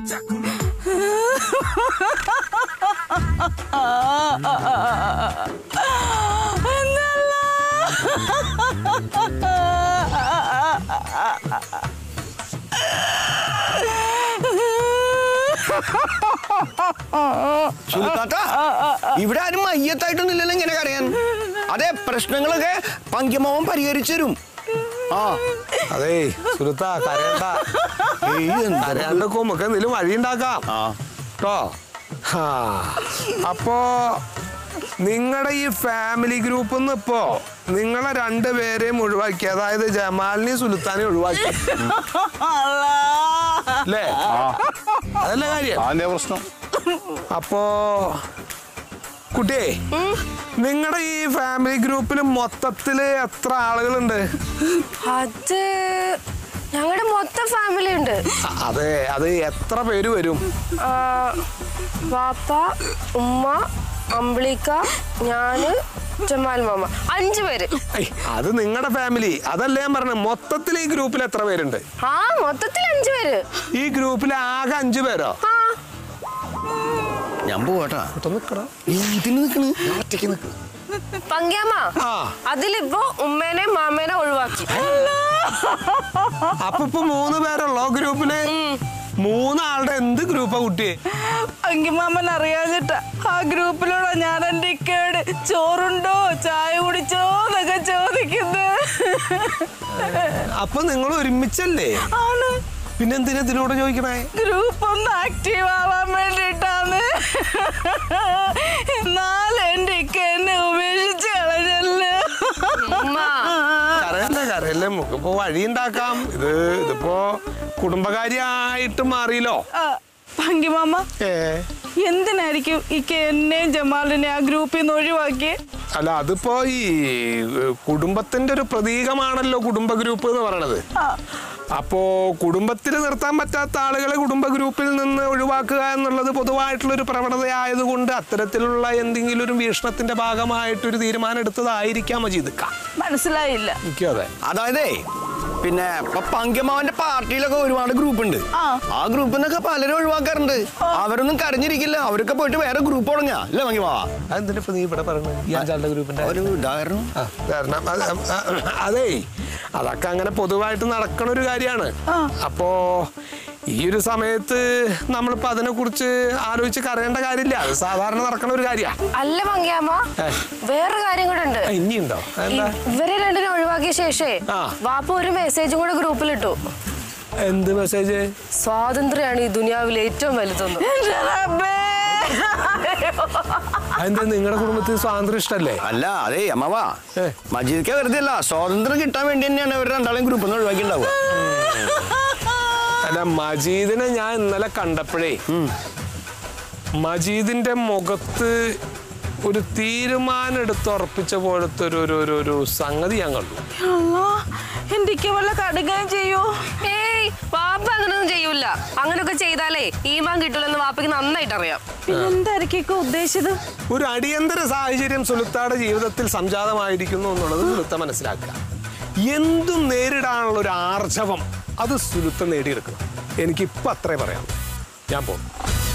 സുൽത്താത്ത ഇവിടെ ആരും മയ്യത്തായിട്ടൊന്നുമില്ലല്ലോ ഇങ്ങനെ കരയാൻ അതെ പ്രശ്നങ്ങളൊക്കെ പങ്കിമാവൻ പരിഹരിച്ചു തരും ആ അതേ സുഹൃത്താ കരയണ്ട ഏയ് എന്താ കരയാണ്ട് നമുക്ക് എന്തെങ്കിലും വഴി ഉണ്ടാക്കാം ആ കേട്ടോ ഹാ അപ്പോ നിങ്ങളുടെ ഈ ഫാമിലി ഗ്രൂപ്പിൽ നിന്ന് ഇപ്പോ നിങ്ങളെ രണ്ടുപേരെയും ഒഴിവാക്കി അതായത് ജമാലിനെയും സുൽത്താനെയും ഒഴിവാക്കി അല്ലേ അതല്ല കാര്യം അതിന്റെ പ്രശ്നം അപ്പോ കുട്ടിയെ നിങ്ങളുടെ ഈ ഫാമിലി ഗ്രൂപ്പിൽ മൊത്തത്തില് എത്ര ആളുകളുണ്ട് അത് ഞങ്ങളുടെ മൊത്തം ഫാമിലി ഉണ്ട് അ- അതെ അത് എത്ര പേര് വരും ആ, വാപ്പ ഉമ്മ അമ്പിളിക്ക ഞാന് ജമാൽ മാമ അഞ്ചു പേര് ഐ, അത് നിങ്ങളുടെ ഫാമിലി അതല്ലേ ഞാൻ പറഞ്ഞത് മൊത്തത്തിൽ ഈ ഗ്രൂപ്പിൽ എത്ര പേരുണ്ട് ആ മൊത്തത്തിൽ അഞ്ചു പേര് ഈ ഗ്രൂപ്പിൽ ആകെ അഞ്ചു പേരോ ആ ഞാൻ പോവാട്ടാ നിക്കടാ ഇതിന് നിക്കണ് ഞാൻ ഒറ്റയ്ക്ക് നിക്ക്. പങ്ക്യാമ്മ ആ. അതിലിപ്പോ ഉമ്മേനെ മാമേനെ ഒഴിവാക്കി അപ്പൊ ഇപ്പൊ മൂന്ന് പേരുള്ളോ ഗ്രൂപ്പില് മൂന്നാളുടെ എന്ത് ഗ്രൂപ്പാ കുട്ടിയെ അങ്കിമാമൻ അറിയാഞ്ഞിട്ട ആ ഗ്രൂപ്പിലൂടെ ഞാൻ എൻ്റെ ഇക്കയോട് ചോറുണ്ടോ ചായ കുടിച്ചോ എന്നൊക്കെ ചോദിക്കുന്നത് അപ്പൊ നിങ്ങൾ ഒരുമിച്ചല്ലേ ആണ് പിന്നെ എന്തിനാ ഇതിനോട് ചോദിക്കണേ ഗ്രൂപ്പ് ഒന്ന് ആക്റ്റീവ് ആവാൻ വേണ്ടിയിട്ടാണ് എന്നാൽ എൻ്റെ ഇക്ക എന്നെ ഉപേക്ഷിച്ച് കളഞ്ഞല്ലോ ഉമ്മ കരയല്ലേ കരയല്ലേ നമുക്കിപ്പോ വഴി ഉണ്ടാക്കാം ഇത് ഇതിപ്പോ കുടുംബകാരിയായിട്ട് മാറിയല്ലോ ആ, പങ്കിമാമ ഏ എന്തിനായിരിക്കും ഇക്ക എന്നെയും ജമാലിനെ ആ ഗ്രൂപ്പിൽ നിന്ന് ഒഴിവാക്കിയേ അല്ല അതിപ്പോ ഈ ഏഹ്, കുടുംബത്തിന്റെ ഒരു പ്രതീകമാണല്ലോ കുടുംബ ഗ്രൂപ്പ് എന്ന് പറയണത് ആ, അപ്പോ കുടുംബത്തിൽ നിർത്താൻ പറ്റാത്ത ആളുകളെ കുടുംബ ഗ്രൂപ്പിൽ നിന്ന് ഒഴിവാക്കുക എന്നുള്ളത് പൊതുവായിട്ടുള്ള ഒരു പ്രവണതയായതുകൊണ്ട് അത്തരത്തിലുള്ള എന്തെങ്കിലും ഒരു വീക്ഷണത്തിന്റെ ഭാഗമായിട്ടൊരു തീരുമാനം എടുത്തതായിരിക്കാം മജീദ്ക്ക മനസ്സിലായില്ല എനിക്കും അതെ അതായതേ പിന്നെ ഇപ്പൊ പങ്കിമാവന്റെ പാർട്ടിയിലൊക്കെ ഒരുപാട് ഗ്രൂപ്പ് ഉണ്ട് ആ. ആ ഗ്രൂപ്പിൽ നിന്നൊക്കെ പലരും ഒഴിവാക്കാറുണ്ട് അവരൊന്നും കരഞ്ഞിരിക്കില്ല അവരൊക്കെ പോയിട്ട് വേറെ ഗ്രൂപ്പ് തുടങ്ങുക അല്ലേ പങ്കിമാവ അതെന്തിനാ ഇപ്പൊ നീ ഇവിടെ പറയുന്നത് ഈ അഞ്ചാളുടെ ഗ്രൂപ്പിന്റെ ഒരു ഉദാഹരണം ആ, കാരണം അത് അത് അതേ അതൊക്കെ അങ്ങനെ പൊതുവായിട്ട് നടക്കണ ഒരു കാര്യമാണ് ആ. അപ്പോ ഈ ഒരു സമയത്ത് നമ്മളിപ്പോ അതിനെ കുറിച്ച് ആലോചിച്ച് കരയേണ്ട കാര്യമില്ല അത് സാധാരണ നടക്കണ ഒരു കാര്യമാണ് അല്ല പങ്ക്യാമ്മ ഏ. വേറൊരു കാര്യം കൂടെ ഉണ്ട് ഇനിയുണ്ടോ എന്താ ഇവരെ രണ്ടിനെ ഒഴിവാക്കിയ ശേഷേ ആ. വാപ്പ ഒരു മെസ്സേജും കൂടെ ഗ്രൂപ്പിലിട്ടു എന്ത് മെസ്സേജ് സ്വാതന്ത്ര്യമാണ് ഈ ദുനിയാവിലെ ഏറ്റവും വലുതെന്ന് എൻ്റെ റബ്ബേ. അതെന്താ നിങ്ങളുടെ കുടുംബത്തിൽ സ്വാതന്ത്ര്യം ഇഷ്ടല്ലേ അല്ല അതേ അമ്മവാ ഏ. മജീദ്ക്ക് വെറുതെ അല്ല സ്വാതന്ത്ര്യം കിട്ടാൻ വേണ്ടി തന്നെയാണ് അവർ രണ്ടാളെയും ഗ്രൂപ്പിൽ നിന്ന് ഒഴിവാക്കിണ്ടാവുക അല്ല മജീദിനെ ഞാൻ ഇന്നലെ കണ്ടപ്പോഴേ മജീദിന്റെ മുഖത്ത് ഒരു തീരുമാനം എടുത്ത് ഉറപ്പിച്ച പോലത്തെ ഒരു ഒരു ഒരു ഒരു സംഗതി ഞാൻ കണ്ടു അല്ലാ, എൻ്റെ ഇക്ക വല്ല കടുകയും ചെയ്യോ ഏയ് വാപ്പ അങ്ങനൊന്നും ചെയ്യൂല അങ്ങനൊക്കെ ചെയ്താലേ ഈമാൻ കിട്ടൂലെന്ന് വാപ്പയ്ക്ക് നന്നായിട്ട് അറിയാം പിന്നെ എന്തായിരിക്കും ഇക്ക ഉദ്ദേശിച്ചത് ഒരു അടിയന്തര സാഹചര്യം സുലുത്താടെ ജീവിതത്തിൽ സംജാതമായിരിക്കുന്നു എന്നുള്ളത് സുലുത്ത മനസ്സിലാക്കുക എന്തും നേരിടാനുള്ള ഒരു ആർജവം അത് സുലുത്ത നേടിയെടുക്കണം എനിക്കിപ്പോൾ അത്രേ പറയാം ഞാൻ പോകും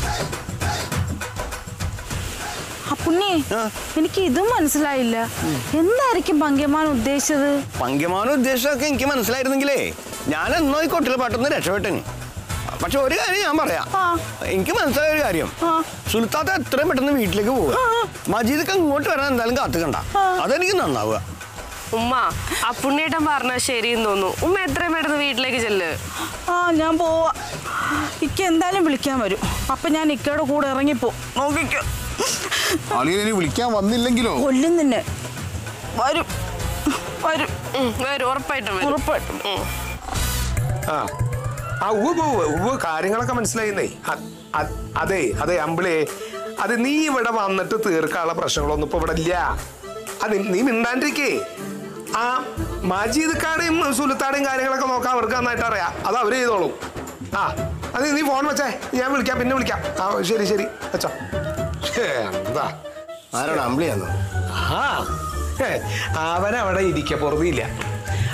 അപ്പുണ്ണി ആ. എനിക്ക് ഇതും മനസ്സിലായില്ല എന്തായിരിക്കും പങ്ക്യമാൻ ഉദ്ദേശിച്ചത് പങ്കിമാവന്റെ ഉദ്ദേശമൊക്കെ എനിക്ക് മനസ്സിലായിരുന്നെങ്കിലേ ഞാൻ എന്നോ ഈ കൊട്ടിലെ പാട്ടൊന്ന് രക്ഷപ്പെട്ടന് പക്ഷെ ഒരു കാര്യം ഞാൻ പറയാം ആ. എനിക്ക് മനസ്സിലായ ഒരു കാര്യം ആ. സുൽത്താത്ത എത്രയും പെട്ടെന്ന് വീട്ടിലേക്ക് പോവുക മജീദൊക്കെ ഇങ്ങോട്ട് വരാൻ എന്തായാലും കാത്തുകണ്ട അതെനിക്ക് നന്നാവുക ഉമ്മ ആ പുണ്യേട്ടൻ പറഞ്ഞാൽ ശരിയെന്ന് തോന്നുന്നു ഉമ്മ എത്രയും പെട്ടെന്ന് വീട്ടിലേക്ക് ചെല്ല് ആ ഞാൻ പോവാ ഇക്ക എന്തായാലും വിളിക്കാൻ വരും അപ്പൊ ഞാൻ ഇക്കയുടെ കൂടെ ഇറങ്ങിപ്പോ നോക്കിക്കോ അളിയൻ ഇനി വിളിക്കാൻ വന്നില്ലെങ്കിലോ കൊല്ലും നിന്നെ വരും വരും ഉം, വരും ഉറപ്പായിട്ടും വരും ഉറപ്പായിട്ടും ഉം. ആ ആ ഉവ്വ് ഉവ്വ് ഉവ്വ് കാര്യങ്ങളൊക്കെ മനസ്സിലായിന്നേ അ- അ- അതെ അതെ അമ്പിളേ അത് നീ ഇവിടെ വന്നിട്ട് തീർക്കാനുള്ള പ്രശ്നങ്ങളൊന്നും ഇപ്പൊ ഇവിടെ ഇല്ല അത് നീ മിണ്ടാണ്ടിരിക്കേ ആ മജീദ്ക്കാടെയും സുലത്താടെയും കാര്യങ്ങളൊക്കെ നോക്കാൻ അവർക്ക് നന്നായിട്ട് അറിയാം അത് അവര് ചെയ്തോളും ആ അത് നീ ഫോൺ വെച്ചേ ഞാൻ വിളിക്കാം പിന്നെ വിളിക്കാം ആ ശരി ശരി വെച്ചോ ഛേ, എന്താ ആരാണ് അമ്പിളിയാന്നോ ആ ഹേ, അവനവിടെ ഇരിക്ക പൊറുതിയില്ല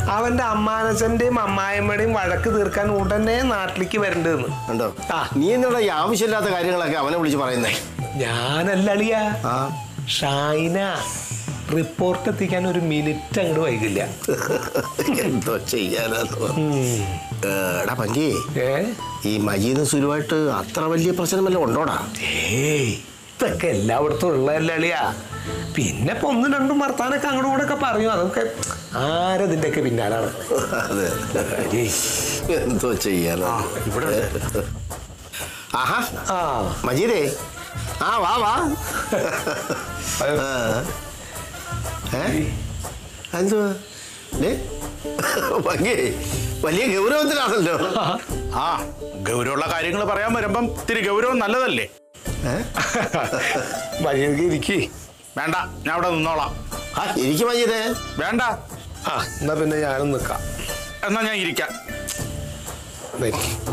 അവന്റെ അമ്മാനച്ചന്റെയും അമ്മായിമ്മയുടെയും വഴക്ക് തീർക്കാൻ ഉടനെ നാട്ടിലേക്ക് വരണ്ടെന്ന് കണ്ടോ ആ. നീ എന്നോട് ഈ ആവശ്യമില്ലാത്ത കാര്യങ്ങളൊക്കെ അവനെ വിളിച്ച് പറയുന്നേ ഞാനല്ല അളിയ ആ ഷൈന റിപ്പോർട്ട് എത്തിക്കാൻ ഒരു മിനിറ്റ് അങ്ങോട്ട് വൈകില്ല എന്തോ ചെയ്യാനാന്ന് പറ. ഏ, എടാ പങ്കി ഏ ഈ മജീദും സുരുവായിട്ട് അത്ര വലിയ പ്രശ്നം വല്ലതും ഉണ്ടോടാ ഏയ് ഇതൊക്കെ എല്ലായിടത്തും ഉള്ളതല്ലേ അളിയ പിന്നെ ഇപ്പൊ ഒന്നും രണ്ടും വർത്താനൊക്കെ അങ്ങോട്ടും കൂടെ ഒക്കെ പറയും അതൊക്കെ ആരതിന്റെ ഒക്കെ പിന്നാലാണ് അതെ ഏയ്, എന്തോ ചെയ്യാനാ ഇവിടെ ആഹാ ആ മജീദേ ആ വാ വാ അത് ആ. ഏ? എന്തുവാ ഡേ, പങ്കി വലിയ ഗൗരവത്തിലാണല്ലോ ആ ഗൗരവമുള്ള കാര്യങ്ങൾ പറയാൻ വരുമ്പം ഇത്തിരി ഗൗരവം നല്ലതല്ലേ ഏ? മര്യാദക്ക് ഇരിക്കേ വേണ്ട ഞാൻ അവിടെ നിന്നോളാം ആ ഇരിക്കും മജീദേ വേണ്ട ആ എന്നാ പിന്നെ ഞാനും നിക്കാം എന്നാ ഞാൻ ഇരിക്കാം ദേ.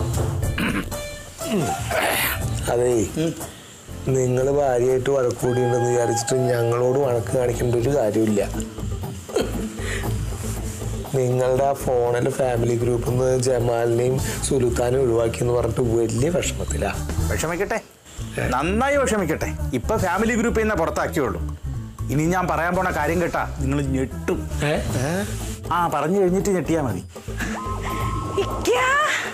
അതേ നിങ്ങൾ ഭാര്യയായിട്ട് വഴക്കൂടിയുണ്ടെന്ന് വിചാരിച്ചിട്ട് ഞങ്ങളോട് വഴക്ക് കാണിക്കേണ്ട ഒരു കാര്യമില്ല നിങ്ങളുടെ ആ ഫോണിൽ ഫാമിലി ഗ്രൂപ്പിൽ നിന്ന് ജമാലിനെയും സുലുത്താനെയും ഒഴിവാക്കി എന്ന് പറഞ്ഞിട്ട് വലിയ വിഷമത്തിലാ വിഷമിക്കട്ടെ നന്നായി വിഷമിക്കട്ടെ ഇപ്പൊ ഫാമിലി ഗ്രൂപ്പിൽ നിന്ന് പുറത്താക്കിയുള്ളൂ ഇനി ഞാൻ പറയാൻ പോണ കാര്യം കേട്ടാ നിങ്ങൾ ഞെട്ടും ഏ ആ പറഞ്ഞു കഴിഞ്ഞിട്ട് ഞെട്ടിയാ മതി ഇക്ക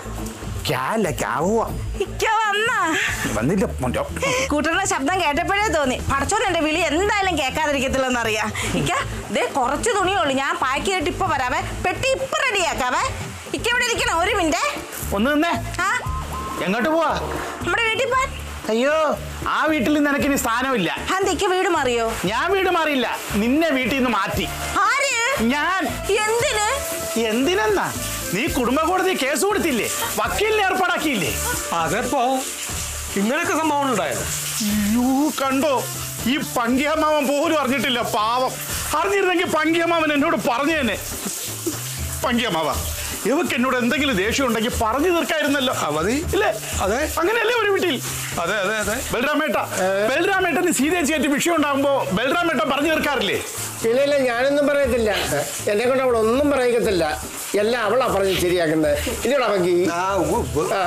ക്യാല്ല ക്യാവുക ഇക്ക വന്നാ വന്നില്ല മോൻ്റെ. കൂട്ടരുടെ ശബ്ദം കേട്ടപ്പോഴേ തോന്നി പടച്ചോൻ എന്റെ വിളി എന്തായാലും കേൾക്കാതിരിക്കത്തില്ലെന്ന് അറിയാം ഇക്ക ദേ കുറച്ച് തുണിയുള്ളൂ ഞാൻ പാക്ക് ചെയ്തിട്ട് ഇപ്പൊ വരാവേ പെട്ടി ഇപ്പൊ റെഡിയാക്കാവേ ഇക്ക ഇവിടെ ഇരിക്കണം ഒരു മിനിറ്റ് ഒന്ന് നിന്നേ ആ എങ്ങോട്ട് പോവാ നമ്മുടെ വീട്ടിൽ പോൻ അയ്യോ ആ വീട്ടിൽ നിനക്കിനി സ്ഥാനമില്ല അന്ത ഇക്ക വീട് മാറിയോ ഞാൻ വീട് മാറിയില്ല നിന്നെ വീട്ടിൽ നിന്ന് മാറ്റി ആര് ഞാൻ എന്തിന് എന്തിനെന്നാ നീ കുടുംബ കോടതി കേസ് കൊടുത്തില്ലേ വക്കീലിനെ ഏർപ്പാടാക്കിയില്ലേ അതെപ്പോ ഇങ്ങനൊക്കെ സംഭവം ഉണ്ടായത് അയ്യോ കണ്ടോ ഈ പങ്കിയമ്മാവൻ പോലും അറിഞ്ഞിട്ടില്ല പാവം അറിഞ്ഞിരുന്നെങ്കിൽ പങ്കിയമ്മാവൻ എന്നോട് പറഞ്ഞു തന്നെ പങ്കിയമ്മാവ ഇവക്ക് എന്നോട് എന്തെങ്കിലും ദേഷ്യം ഉണ്ടെങ്കിൽ പറഞ്ഞു തീർക്കായിരുന്നല്ലോ ആ, മതി. ഇല്ലേ അതെ. അങ്ങനെയല്ലേ ഒരു വീട്ടിൽ അതെ അതെ അതെ ബൽറാമേട്ട ബൽറാമേട്ടന് സീതേച്ചിയായിട്ട് വിഷയം ഉണ്ടാകുമ്പോ ബൽറാമേട്ടൻ പറഞ്ഞു തീർക്കാറില്ലേ ഇല്ല ഇല്ല ഞാനൊന്നും പറയത്തില്ല എന്നെ കൊണ്ട് അവൾ ഒന്നും പറയത്തില്ല എല്ലാം അവളാ പറഞ്ഞ് ശരിയാക്കുന്നത് ഇല്ലടാ പങ്കി ആ ഉവ്വ് ഉവ്വ്. ആ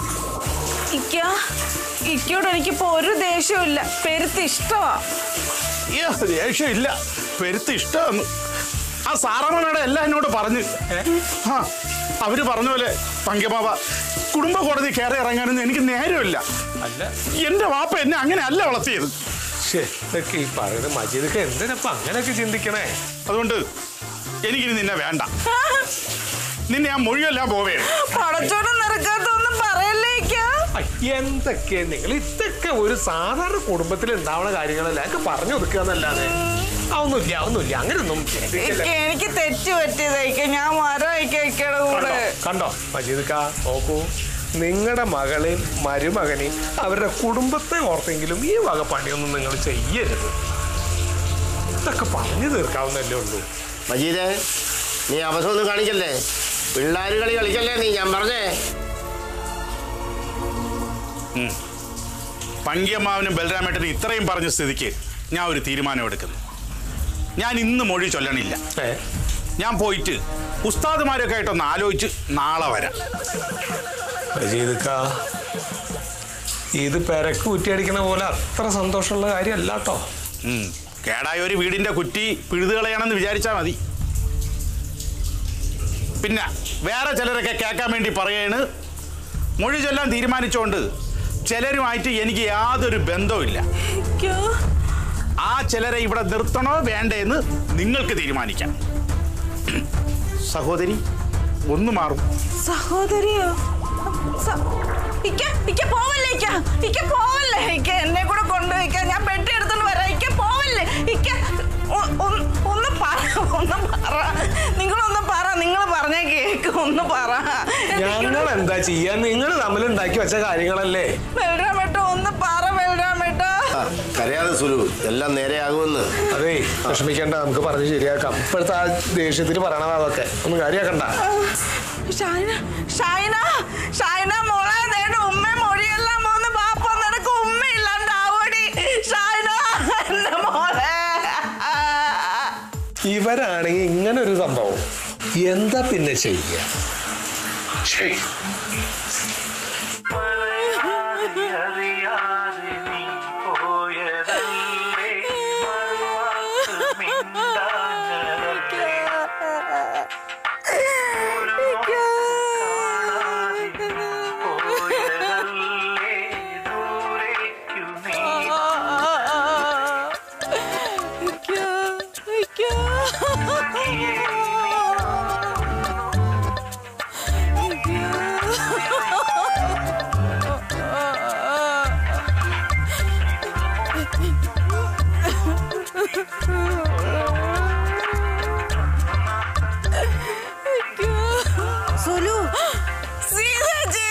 ഇക്ക ഇക്കയോട് എനിക്കിപ്പോ ഒരു ദേഷ്യവും പെരുത്ത് ഇഷ്ടമാ അയ്യോ ദേഷ്യം ഇല്ല പെരുത്ത് ഇഷ്ടമാണ് ആ സാറമ്മയുടെ എല്ലാം എന്നോട് പറഞ്ഞു ആ അവര് പറഞ്ഞ പോലെ പങ്കമാവ കുടുംബ കോടതി കയറി ഇറങ്ങാനൊന്നും എനിക്ക് നേരമില്ല അല്ല എന്റെ വാപ്പ എന്നെ അങ്ങനെ അല്ല വളർത്തിയത് ശ്ശേ, ഇതൊക്കെ ഈ പറയുന്നത് മജീദൊക്കെ എന്തിനപ്പ അങ്ങനെയൊക്കെ ചിന്തിക്കണേ അതുകൊണ്ട് എനിക്കിനി നിന്നെ വേണ്ട നിന്നെ ഞാൻ മൊഴിയെല്ലാം പോവേണ് പടച്ചോനും നിറക്കാത്തൊന്നും പറയല്ലേ ഇക്ക ഐ, എന്തൊക്കെ നിങ്ങൾ ഇതൊക്കെ ഒരു സാധാരണ കുടുംബത്തിൽ ഉണ്ടാവുന്ന കാര്യങ്ങളല്ല എനിക്ക് പറഞ്ഞു കൊടുക്കുക എന്നല്ലാതെ ഒന്നുമില്ല ഒന്നുമില്ല അങ്ങനെയൊന്നും ചിന്തിക്കല്ല. ഇക്ക എനിക്ക് തെറ്റ് പറ്റിയതായിക്ക ഞാൻ വരാം ഇക്ക ഇക്കയുടെ കൂടെ കണ്ടോ? കണ്ടോ മജീദ്ക്ക നോക്കൂ നിങ്ങളുടെ മകളെയും മരുമകനെയും അവരുടെ കുടുംബത്തെ ഓർത്തെങ്കിലും ഈ വക പണിയൊന്നും നിങ്ങൾ ചെയ്യരുത് ഇതൊക്കെ പറഞ്ഞു തീർക്കാവുന്നല്ലേ ഉള്ളൂ മജീദേ നീ അവസരമൊന്നും കാണിക്കല്ലേ പിള്ളേർ കളി കളിക്കല്ലേ നീ ഞാൻ പറഞ്ഞേ പങ്കിയമ്മാവനും ബലരാമേട്ടനും ഇത്രയും പറഞ്ഞ സ്ഥിതിക്ക് ഞാൻ ഒരു തീരുമാനം എടുക്കുന്നു ഞാൻ ഇന്ന് മൊഴി ചൊല്ലണില്ല ഏ ഞാൻ പോയിട്ട് ഉസ്താദുമാരൊക്കെ ആയിട്ടൊന്ന് ആലോചിച്ച് നാളെ വരാം മജീദ്ക്ക ഇത് പെരക്ക് കുറ്റിയടിക്കണ പോലെ അത്ര സന്തോഷമുള്ള കാര്യമല്ല കേട്ടോ ഉം. കേടായ ഒരു വീടിന്റെ കുറ്റി പിഴുതുകളയാണെന്ന് വിചാരിച്ചാൽ മതി പിന്നെ വേറെ ചിലരൊക്കെ കേൾക്കാൻ വേണ്ടി പറയാണ് മൊഴി ചൊല്ലാൻ തീരുമാനിച്ചുകൊണ്ട് ചിലരുമായിട്ട് എനിക്ക് യാതൊരു ബന്ധവുമില്ല ഇക്ക ആ ചിലരെ ഇവിടെ നിർത്തണോ വേണ്ടേ എന്ന് നിങ്ങൾക്ക് തീരുമാനിക്കാം സഹോദരി ഒന്ന് മാറും സഹോദരിയോ സ- ഇക്ക ഇക്ക പോവല്ലേ ഇക്ക ഇക്ക പോവല്ലേ ഇക്ക എന്നെ കൂടെ കൊണ്ടുപോയിക്ക ഞാൻ പെട്ടി എടുത്തോണ്ട് വരാം ഇക്ക പോവല്ലേ ഇക്ക ഒ- ഒന്ന് ഒന്ന് പറ ഒന്ന് പറ നിങ്ങളൊന്ന് പറ നിങ്ങൾ പറഞ്ഞ കേക്ക് ഒന്ന് പറ ഞങ്ങൾ എന്താ ചെയ്യാ നിങ്ങൾ തമ്മിൽ ഉണ്ടാക്കി വെച്ച കാര്യങ്ങളല്ലേ വെൽരാമേട്ടോ ഒന്ന് പറ വെൽരാമേട്ടോ ആ, കരയാതെ സുലു എല്ലാം നേരെയാകുമെന്ന് അതേ വിഷമിക്കണ്ട നമുക്ക് പറഞ്ഞ് ശരിയാക്കാം ഇപ്പോഴത്തെ ആ ദേഷ്യത്തിന് പറയണത് അതൊക്കെ ഒന്നും കാര്യമാക്കണ്ട ഷൈന ഷൈന ഷൈന മോളെ നേടെ ഉമ്മ മൊഴിയെല്ലാം പോന്ന് ബാപ്പ നിനക്ക് ഉമ്മ ഇല്ലാണ്ടാവോടി ഷൈന എന്റെ മോളെ ഇവരാണെങ്കിൽ ഇങ്ങനെ ഒരു സംഭവം എന്താ പിന്നെ ചെയ്യുക ശരി അറിയാതെ നീ പോയതല്ലേ മറുവാക്ക് മിണ്ടാഞ്ഞതല്ലേ ഒരു നോക്ക് കാണാതെ നീ പോയതല്ലേ ദൂരേക്കു നീ സുലു സീതജി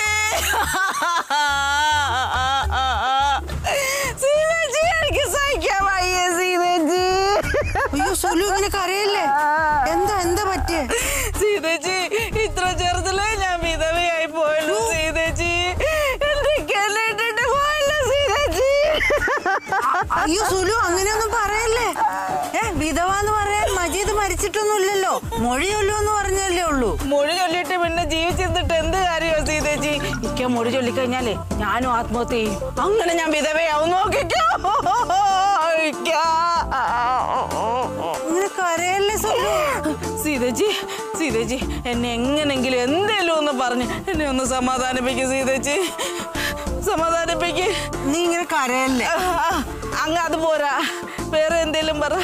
സീതജി എനിക്ക് സഹിക്കാൻ വയ്യ സീതജി അയ്യോ സുലു ഇങ്ങനെ കരയല്ലേ എന്താ എന്താ പറ്റിയേ സീതജി ഇത്ര ചെറുതിലേ ഞാൻ വിധവയായി പോയല്ലോ സീതജി എന്റെ കല്ലിട്ടിട്ട് പോയല്ലോ സീതജി അയ്യോ സുലു അങ്ങനെയൊന്നും പറയല്ലേ ഏ വിധവാന്ന് പറയാൻ മജീദ് മരിച്ചിട്ടൊന്നുമില്ലല്ലോ മൊഴി ചൊല്ലുമെന്ന് പറഞ്ഞല്ലേ ഉള്ളൂ മൊഴി ചൊല്ലിട്ട് പിന്നെ ജീവിച്ചിരുന്നിട്ട് എന്ത് കാര്യമോ സീതേച്ചി ഇക്ക മൊഴി ചൊല്ലിക്കഴിഞ്ഞാലേ ഞാനും ആത്മഹത്യ ചെയ്യും അങ്ങനെ ഞാൻ വിധവയാവും നോക്കിക്കോ ഇക്ക. ഇങ്ങനെ കരയല്ലേ സുലു സീതേച്ചി സീതേച്ചി എന്നെ എങ്ങനെങ്കിലും എന്തേലും ഒന്ന് പറഞ്ഞ് എന്നെ ഒന്ന് സമാധാനിപ്പിക്കും സീതേച്ചി സമാധാനിപ്പിക്ക് നീ ഇങ്ങനെ കരയല്ലേ ആ, അങ്ങ് അത് പോരാ വേറെ എന്തേലും പറ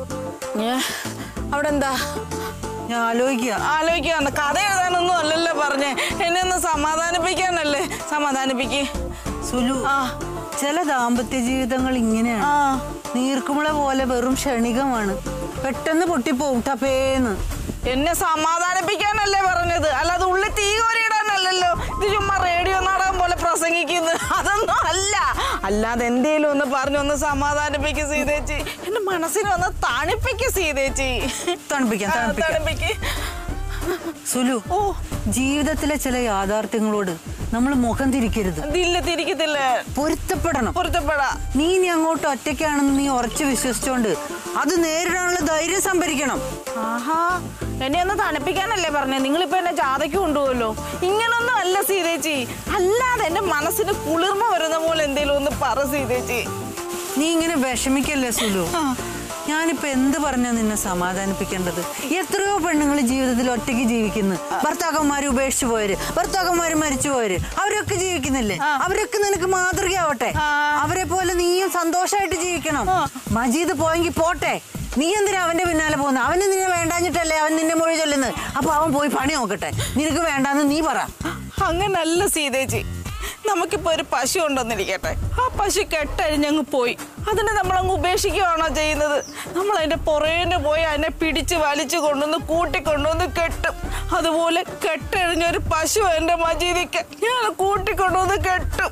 ഏ, അവിടെ എന്താ ഞാൻ ആലോചിക്കുക ആലോചിക്കാന്ന് കഥ എഴുതാനൊന്നും അല്ലല്ലോ പറഞ്ഞേ എന്നെ ഒന്ന് സമാധാനിപ്പിക്കാനല്ലേ സമാധാനിപ്പിക്ക് സുലു ആ ചില ദാമ്പത്യ ജീവിതങ്ങൾ ഇങ്ങനെയാണ് ആ നീർക്കുമുള പോലെ വെറും ക്ഷണികമാണ് പെട്ടെന്ന് പൊട്ടിപ്പോവും ടപ്പേന്ന് എന്നെ സമാധാനിപ്പിക്കാനല്ലേ പറഞ്ഞത് അല്ലാതെ ഉള്ളിൽ തീ കോരിയിടാനല്ലല്ലോ ഇത് ചുമ്മാ റേഡിയോ നാടകം പോലെ പ്രസംഗിക്കുന്നത് അതൊന്നും അല്ല അല്ലാതെ എന്തേലും ഒന്ന് പറഞ്ഞു ഒന്ന് സമാധാനിപ്പിക്കും സീതേച്ചി എന്റെ മനസ്സിനെ ഒന്ന് തണുപ്പിക്കും സീതേച്ചി തണുപ്പിക്കാം ആ, തണുപ്പിക്കാം തണുപ്പിക്ക് സുലു ഓ ജീവിതത്തിലെ ചില യാഥാർത്ഥ്യങ്ങളോട് നമ്മൾ മുഖം തിരിക്കരുത് ഇതില്ല തിരിക്കത്തില്ല പൊരുത്തപ്പെടണം പൊരുത്തപ്പെടാ നീ ഇനി അങ്ങോട്ട് ഒറ്റയ്ക്കാണെന്ന് നീ ഉറച്ചു വിശ്വസിച്ചോണ്ട് അത് നേരിടാനുള്ള ധൈര്യം സംഭരിക്കണം ആഹാ എന്നെ ഒന്ന് തണുപ്പിക്കാനല്ലേ പറഞ്ഞേ നിങ്ങളിപ്പോ എന്നെ ജാഥയ്ക്ക് കൊണ്ടുപോകല്ലോ ഇങ്ങനൊന്നും അല്ല സീതേച്ചി അല്ലാതെ എന്റെ മനസ്സിന് കുളിർമ വരുന്ന പോലെ എന്തേലും ഒന്ന് പറ സീതേച്ചി നീ ഇങ്ങനെ വിഷമിക്കല്ലേ സുലു ഞാനിപ്പോ എന്ത് പറഞ്ഞാ നിന്നെ സമാധാനിപ്പിക്കേണ്ടത് എത്രയോ പെണ്ണുങ്ങൾ ജീവിതത്തിൽ ഒറ്റയ്ക്ക് ജീവിക്കുന്നു ഭർത്താക്കന്മാര് ഉപേക്ഷിച്ചു പോയര് ഭർത്താക്കന്മാര് മരിച്ചു പോയര് അവരൊക്കെ ജീവിക്കുന്നില്ലേ അവരൊക്കെ നിനക്ക് മാതൃകയാവട്ടെ അവരെ പോലെ നീയും സന്തോഷമായിട്ട് ജീവിക്കണം മജീദ് പോയെങ്കിൽ പോട്ടെ നീ എന്തിനാ അവന്റെ പിന്നാലെ പോകുന്നത് അവന് നിന്നെ വേണ്ടാഞ്ഞിട്ടല്ലേ അവൻ നിന്നെ മൊഴി ചൊല്ലുന്നത് അപ്പൊ അവൻ പോയി പണി നോക്കട്ടെ നിനക്ക് വേണ്ടാന്ന് നീ പറ അങ്ങനല്ല സീതേച്ചി നമുക്കിപ്പോ ഒരു പശു ഉണ്ടെന്നിരിക്കട്ടെ ആ പശു കെട്ടഴിഞ്ഞങ്ങ് പോയി അതിനെ നമ്മളങ്ങ് ഉപേക്ഷിക്കുകയാണോ ചെയ്യുന്നത് നമ്മൾ അതിന്റെ പുറേന് പോയി അതിനെ പിടിച്ച് വലിച്ചു കൊണ്ടുവന്ന് കൂട്ടിക്കൊണ്ടുവന്ന് കെട്ടും അതുപോലെ കെട്ടഴിഞ്ഞ ഒരു പശു എന്റെ മജീദിക്ക് ഞാൻ കൂട്ടിക്കൊണ്ടുവന്ന് കെട്ടും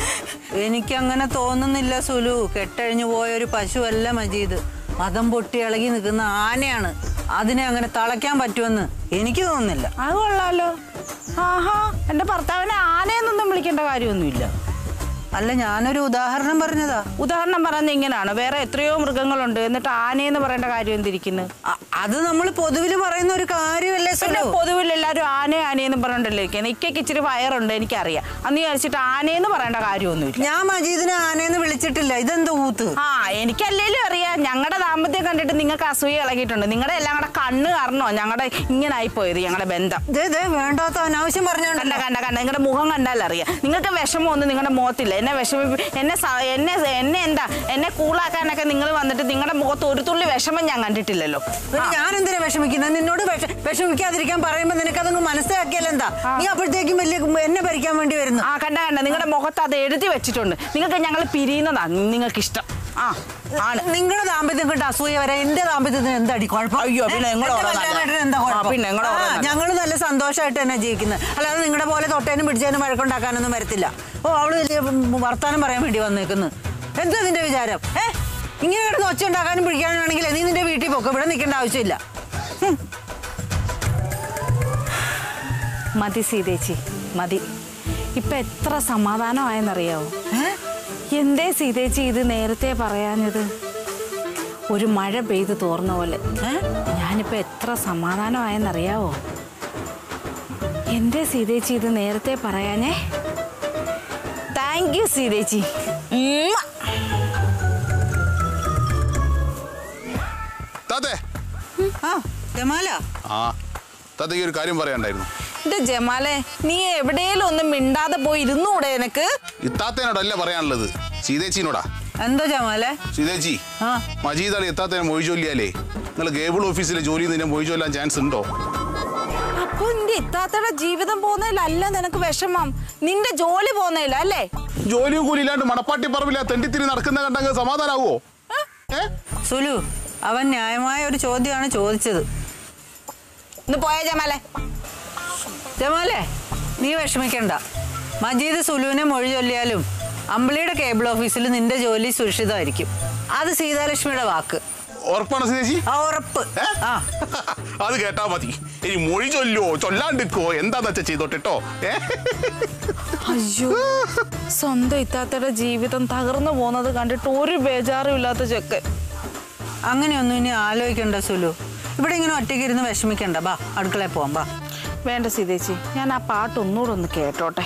എനിക്ക് അങ്ങനെ തോന്നുന്നില്ല സുലു കെട്ടഴിഞ്ഞു പോയ ഒരു പശുവല്ല മജീദ് മതം പൊട്ടി ഇളകി നിൽക്കുന്ന ആനയാണ് അതിനെ അങ്ങനെ തളയ്ക്കാൻ പറ്റുമെന്ന് എനിക്ക് തോന്നുന്നില്ല അത് കൊള്ളാലോ ആഹാ എന്റെ ഭർത്താവിനെ ആനയെന്നൊന്നും വിളിക്കേണ്ട കാര്യമൊന്നുമില്ല അല്ല ഞാനൊരു ഉദാഹരണം പറഞ്ഞതാ ഉദാഹരണം പറയുന്നത് ഇങ്ങനെയാണ് വേറെ എത്രയോ മൃഗങ്ങളുണ്ട് എന്നിട്ട് ആനയെന്ന് പറയേണ്ട കാര്യം എന്തിരിക്കുന്നു അ- അത് നമ്മൾ പൊതുവിൽ പറയുന്ന ഒരു കാര്യമല്ലേ പിന്നെ സുലു പൊതുവിൽ എല്ലാവരും ആന ആനയെന്ന് പറഞ്ഞിട്ടല്ലേ ഇരിക്കുന്നത് ഇക്കയ്ക്ക് ഇച്ചിരി വയറുണ്ട് എനിക്കറിയാം അന്ന് വിചാരിച്ചിട്ട് ആനയെന്ന് പറയേണ്ട കാര്യമൊന്നുമില്ല ഞാൻ മജീദിനെ ആനയെന്ന് വിളിച്ചിട്ടില്ല ഇതെന്താ ഊത്ത് ആ എനിക്കല്ലേലും അറിയാം ഞങ്ങളുടെ ദാമ്പത്യം കണ്ടിട്ട് നിങ്ങൾക്ക് അസൂയ ഇളകിയിട്ടുണ്ട് നിങ്ങളുടെ എല്ലാം കൂടെ കണ്ണ് കാരണോ ഞങ്ങളുടെ ഇങ്ങനെ ആയിപ്പോയത് ഞങ്ങളുടെ ബന്ധം ദേ ദേ വേണ്ടാത്ത അനാവശ്യം കണ്ട പറഞ്ഞോണ്ടല്ല കണ്ട കണ്ട നിങ്ങളുടെ മുഖം കണ്ടാൽ അറിയാം നിങ്ങൾക്ക് വിഷമമൊന്നും നിങ്ങളുടെ മുഖത്തില്ല എന്നെ വിഷമി എന്നെ സ- എന്നെ എന്നെ എന്താ എന്നെ കൂളാക്കാനൊക്കെ നിങ്ങൾ വന്നിട്ട് നിങ്ങളുടെ മുഖത്ത് ഒരു തുള്ളി വിഷമം ഞാൻ കണ്ടിട്ടില്ലല്ലോ പിന്നെ ഞാൻ എന്തിനാ വിഷമിക്കുന്നത് നിന്നോട് വിഷ- വിഷമിക്കാതിരിക്കാൻ പറയുമ്പോ നിനക്കതൊന്ന് മനസ്സിലാക്കിയാൽ എന്താ നീ അപ്പോഴത്തേക്കും വലിയ എന്നെ ഭരിക്കാൻ വേണ്ടി വരുന്നു ആ കണ്ട കണ്ട നിങ്ങളുടെ മുഖത്ത് അത് എഴുതി വെച്ചിട്ടുണ്ട് നിങ്ങൾക്ക് ഞങ്ങൾ പിരിയുന്നതാ നിങ്ങൾക്ക് ഇഷ്ടം ആ ആണ് നിങ്ങളുടെ ദാമ്പത്യം കൊണ്ട് അസൂയ വരെ എന്റെ ദാമ്പത്യത്തിന് എന്താടി കുഴപ്പം അയ്യോ, പിന്നെ ഏ? നിങ്ങള് എന്റെ ഓരോ കല്യാണം നല്ല- കഴിഞ്ഞിട്ട് എന്താ കുഴപ്പം? ആ, പിന്നെ നിങ്ങള് ഓരോ ആ, നല്ല- ഞങ്ങള് നല്ല സന്തോഷമായിട്ട് തന്നെ ജീവിക്കുന്നത് അല്ലാതെ നിങ്ങളുടെ പോലെ തൊട്ടേനും പിടിച്ചതിനും വഴക്കുണ്ടാക്കാനൊന്നും വരത്തില്ല ഓ അവള് വലിയ ഉം, വർത്താനം പറയാൻ വേണ്ടി വന്നേക്കുന്നു എന്താ നിന്റെ വിചാരം ഏ ഇങ്ങനെ കിടന്ന് ഒച്ച ഉണ്ടാക്കാനും പിടിക്കാനും ആണെങ്കിൽ നീ നിന്റെ വീട്ടിൽ പോക്കോ ഇവിടെ നിൽക്കേണ്ട ആവശ്യമില്ല ഹും. മതി സീതേച്ചി മതി ഇപ്പൊ എത്ര സമാധാനമായെന്നറിയാവോ ഏ? എന്തേ സീതേച്ചി ഇത് നേരത്തെ പറയാഞ്ഞത് ഒരു മഴ പെയ്ത് തോർന്ന പോലെ ഏ? ഞാൻ ഞാനിപ്പോ എത്ര സമാധാനമായെന്നറിയാവോ എന്റെ സീതേച്ചി ഇത് നേരത്തെ പറയാനേ താങ്ക് യു സീതേച്ചി ഉമ്മ. താത്തേ ആ ജമാല ആ താത്തയ്ക്ക് ഒരു കാര്യം പറയാണ്ടായിരുന്നു എന്റെ ജമാലെ നീ എവിടെയെങ്കിലും ഒന്നും മിണ്ടാതെ പോയി ഇരുന്നൂടെ എനക്ക് ഇത്താത്തേനോടല്ല പറയാനുള്ളത് സീതേച്ചിനോടാ എന്തോ ജമാലെ സീതേച്ചി ആ മജീദ് അലി എത്താത്തേനെ മൊഴി ചൊല്ലിയാലേ നിങ്ങൾ കേബിൾ ഓഫീസിലെ ജോലി നിന്നെ മൊഴി ചൊല്ലാൻ ചാൻസ് ഉണ്ടോ അപ്പൊ നിന്റെ ഇത്താത്തയുടെ ജീവിതം പോകുന്നതിലല്ല നിനക്ക് വിഷമം നിന്റെ ജോലി പോകുന്നതില അല്ലേ ജോലിയും കൂലി ഇല്ലാണ്ട് മണപ്പാട്ടി പറമ്പില്ല തെണ്ടിത്തിരി നടക്കുന്ന കണ്ടങ്ങ് സമാധാനാവോ ഏ സുലു അവൻ ന്യായമായ ഒരു ചോദ്യമാണ് ചോദിച്ചത് ഇന്ന് പോയ ജമാലെ ജമാലേ നീ വിഷമിക്കണ്ട മജീദ് സുലുവിനെ മൊഴി ചൊല്ലിയാലും അമ്പിളിയുടെ കേബിൾ ഓഫീസിൽ നിന്റെ ജോലി സുരക്ഷിതമായിരിക്കും അത് സീതാലക്ഷ്മിയുടെ വാക്ക് ഉറപ്പാണ് സീതേച്ചി ആ ഉറപ്പ് ഏ? ആ അത് കേട്ടാ മതി ഇനി മൊഴി ചൊല്ലോ ചൊല്ലാണ്ടിക്കോ എന്താന്ന് വെച്ചാ ചെയ്തോട്ടോ ഏ അയ്യോ സ്വന്തം ഇത്താത്തയുടെ ജീവിതം തകർന്നു പോകുന്നത് കണ്ടിട്ട് ഒരു ബേജാറും ഇല്ലാത്ത ചെക്കൻ അങ്ങനെയൊന്നും ഇനി ആലോചിക്കണ്ട സുലു ഇവിടെ ഇങ്ങനെ ഒറ്റയ്ക്ക് ഇരുന്ന് വിഷമിക്കണ്ട ബാ അടുക്കളയിൽ പോവാം ബാ വേണ്ട സീതേച്ചി ഞാൻ ആ പാട്ട് ഒന്നുകൂടെ ഒന്ന് കേട്ടോട്ടെ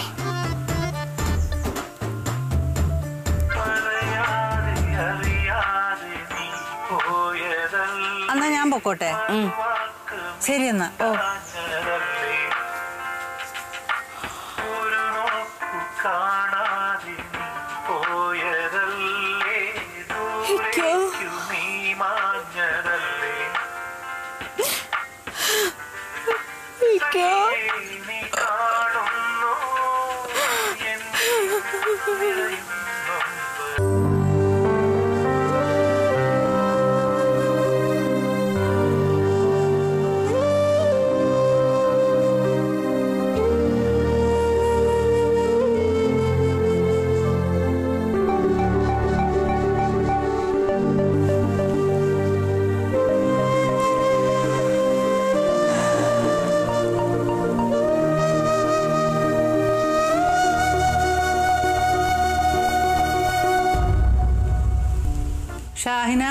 പറയാതെ അറിയാതെ നീ പോയതല്ല എന്നാ ഞാൻ പൊക്കോട്ടെ വാക്ക് ശരി എന്നാ ഓ പറഞ്ഞതല്ലേ ഒരു നോക്കു കാണാതെ നീ പോയതല്ലേ ദൂരേക്കു നീ മാഞ്ഞതല്ലേ നീ കാണുന്നു എന്നെ നിറയുന്നുണ്ട് ഷാഹിന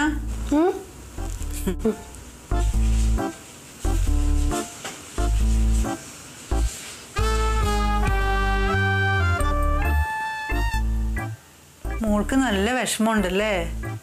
മോൾക്ക് നല്ല വിഷമമുണ്ടല്ലേ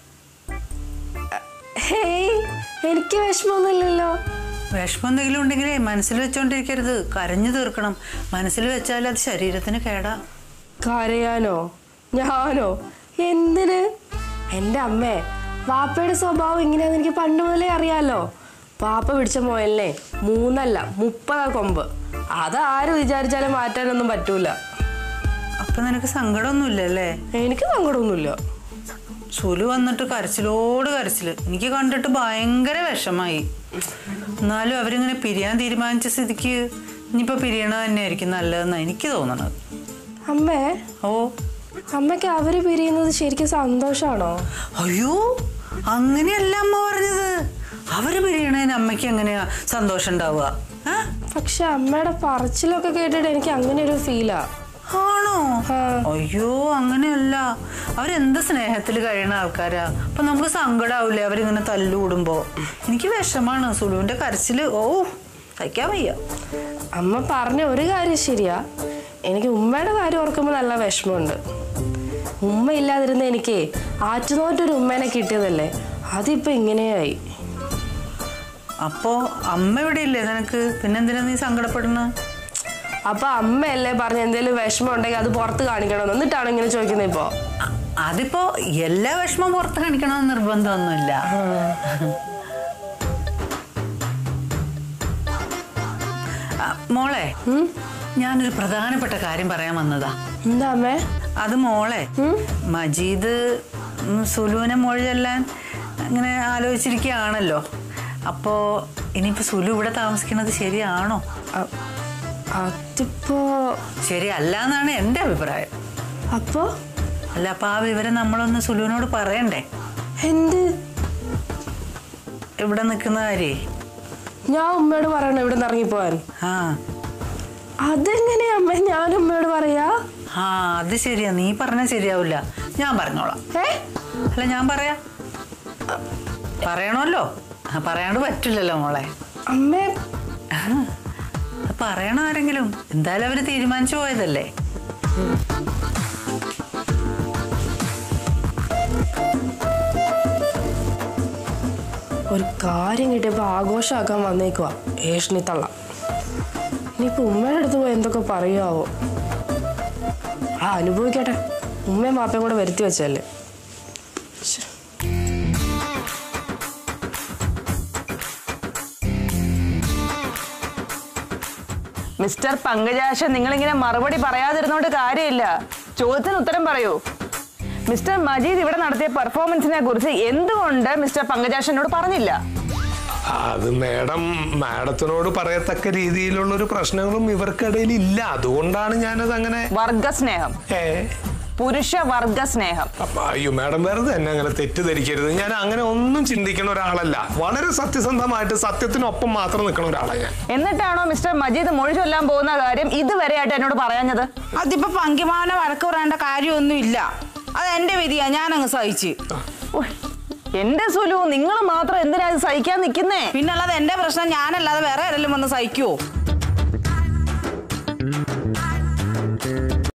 ഹേയ് എനിക്ക് വിഷമമൊന്നുമില്ലല്ലോ വിഷമം എന്തെങ്കിലും ഉണ്ടെങ്കിലേ മനസ്സിൽ വെച്ചോണ്ടിരിക്കരുത് കരഞ്ഞു തീർക്കണം മനസ്സിൽ വെച്ചാൽ അത് ശരീരത്തിന് കേടാ കരയാനോ ഞാനോ എന്തിന് എൻ്റെ അമ്മേ വാപ്പയുടെ സ്വഭാവം ഇങ്ങനെയാന്ന് എനിക്ക് പണ്ട് മുതലേ അറിയാലോ വാപ്പ പിടിച്ച മുയലിനെ മൂന്നല്ല മുപ്പതാ കൊമ്പ് അത് ആര് വിചാരിച്ചാലും മാറ്റാനൊന്നും പറ്റൂല അപ്പൊ നിനക്ക് സങ്കടമൊന്നുമില്ലല്ലേ എനിക്ക് സങ്കടമൊന്നുമില്ല സുലു വന്നിട്ട് കരച്ചിലോട് കരച്ചില് എനിക്ക് കണ്ടിട്ട് ഭയങ്കര വിഷമായി എന്നാലും അവരിങ്ങനെ പിരിയാൻ തീരുമാനിച്ച സ്ഥിതിക്ക് ഇനിയിപ്പോ പിരിയണത് തന്നെയായിരിക്കും നല്ലതെന്നാണ് എനിക്ക് തോന്നണത് അമ്മേ ഓ അമ്മയ്ക്ക് അവര് പിരിയുന്നത് ശരിക്കും സന്തോഷാണോ അയ്യോ അങ്ങനെയല്ല അമ്മ പറഞ്ഞത് അവര് പിരിയണതിന് അമ്മയ്ക്ക് എങ്ങനെയാ സന്തോഷം ഉണ്ടാവുക ആ? പക്ഷെ അമ്മയുടെ പറച്ചിലൊക്കെ കേട്ടിട്ട് എനിക്ക് അങ്ങനെ ഒരു ഫീലാ ആണോ അയ്യോ അങ്ങനെയല്ല അവരെന്ത് സ്നേഹത്തിൽ കഴിയണ ആൾക്കാരാ അപ്പൊ നമുക്ക് സങ്കടാവൂലേ അവരിങ്ങനെ തല്ലുകൂടുമ്പോ എനിക്ക് വിഷമാണ് സുലുവിന്റെ കരച്ചില് ഓ സഹിക്കാൻ വയ്യ അമ്മ പറഞ്ഞ ഒരു കാര്യം ശരിയാ എനിക്ക് ഉമ്മയുടെ കാര്യം ഓർക്കുമ്പോൾ നല്ല വിഷമമുണ്ട് ഉമ്മ ഇല്ലാതിരുന്ന എനിക്ക് ആറ്റുനോറ്റൊരു ഉമ്മേനെ കിട്ടിയതല്ലേ അതിപ്പോ ഇങ്ങനെയായി അപ്പോ അമ്മ ഇവിടെ ഇല്ലേ നിനക്ക് പിന്നെന്തിനാ നീ സങ്കടപ്പെടുന്ന അപ്പൊ അമ്മയല്ലേ പറഞ്ഞ എന്തെങ്കിലും വിഷമം ഉണ്ടെങ്കിൽ അത് പുറത്ത് കാണിക്കണം എന്നിട്ടാണ് ഇങ്ങനെ ചോദിക്കുന്നത് ഇപ്പോ അതിപ്പോ എല്ലാ വിഷമം പുറത്ത് കാണിക്കണമെന്ന് നിർബന്ധമൊന്നുമില്ല ആ, മോളെ ഞാനൊരു പ്രധാനപ്പെട്ട കാര്യം പറയാൻ വന്നതാ എന്താ അമ്മേ അത് മോളെ മജീദ് ഉം, സുലുവിനെ മൊഴി ചെല്ലാൻ അങ്ങനെ ആലോചിച്ചിരിക്കുകയാണല്ലോ അപ്പോ ഇനിയിപ്പോ സുലു ഇവിടെ താമസിക്കുന്നത് ശരിയാണോ അ- അതിപ്പോ ശരിയല്ല എന്നാണ് എൻ്റെ അഭിപ്രായം അപ്പോ അല്ല അപ്പൊ ആ വിവരം നമ്മളൊന്ന് സുലുവിനോട് പറയണ്ടേ എന്ത് ഇവിടെ നിൽക്കുന്ന കാര്യേ ഞാൻ ഉമ്മയോട് പറയണം ഇവിടെ നിന്ന് ഇറങ്ങിപ്പോവാൻ ആ അതെങ്ങനെയാ അമ്മ ഞാൻ ഉമ്മയോട് പറയാ ആ അത് ശരിയാ നീ പറഞ്ഞാൽ ശരിയാവില്ല ഞാൻ പറഞ്ഞോളാം ഏ അല്ല ഞാൻ പറയാം പറയണമല്ലോ ആ, പറയാണ്ട് പറ്റില്ലല്ലോ മോളെ അമ്മേ അത് പറയണം ആരെങ്കിലും എന്തായാലും അവര് തീരുമാനിച്ചു പോയതല്ലേ ഒരു കാര്യം കിട്ടിയപ്പോൾ ആഘോഷമാക്കാൻ വന്നേക്കുവാ ഏഷണി തള്ള ഇനിയിപ്പോൾ ഉമ്മയുടെ അടുത്ത് പോയി എന്തൊക്കെ പറയുമാവോ ആ അനുഭവിക്കട്ടെ ഉമ്മയും വാപ്പയും കൂടെ വരുത്തി വെച്ചല്ലേ മിസ്റ്റർ പങ്കജാശൻ നിങ്ങളിങ്ങനെ മറുപടി പറയാതിരുന്നോണ്ട് കാര്യമില്ല ചോദ്യത്തിന് ഉത്തരം പറയൂ മിസ്റ്റർ മജീദ് ഇവിടെ നടത്തിയ പെർഫോമൻസിനെ കുറിച്ച് എന്തുകൊണ്ട് മിസ്റ്റർ പങ്കജാശനോട് പറഞ്ഞില്ല അത് മേഡം മാഡത്തിനോട് പറയത്തക്ക രീതിയിലുള്ള ഒരു പ്രശ്നങ്ങളും ഇവർക്കിടയിൽ ഇല്ല അതുകൊണ്ടാണ് ഞാനത് അങ്ങനെ വർഗസ്നേഹം ഏ പുരുഷ വർഗ സ്നേഹം അപ്പൊ അയ്യോ മാഡം വെറുതെ എന്നെ അങ്ങനെ തെറ്റിദ്ധരിക്കരുത് ഞാൻ അങ്ങനെ ഒന്നും ചിന്തിക്കുന്ന ഒരാളല്ല വളരെ സത്യസന്ധമായിട്ട് സത്യത്തിനൊപ്പം മാത്രം നിൽക്കുന്ന ഒരാളാണ് ഞാൻ എന്നിട്ടാണോ മിസ്റ്റർ മജീദ് മൊഴി ചൊല്ലാൻ പോകുന്ന കാര്യം ഇതുവരെയായിട്ട് എന്നോട് പറയാഞ്ഞത് അതിപ്പോ പങ്കിമാവനെ വഴക്ക് പറയേണ്ട കാര്യമൊന്നുമില്ല അത് എന്റെ വിധിയാ ഞാനങ്ങ് സഹിച്ച് ഉയ്, എന്റെ സുലു നിങ്ങൾ മാത്രം എന്തിനാ ഇത് സഹിക്കാൻ നിൽക്കുന്നേ പിന്നുള്ളത് എന്റെ പ്രശ്നം ഞാനല്ലാതെ വേറെ ആരെങ്കിലും വന്ന് സഹിക്കുവോ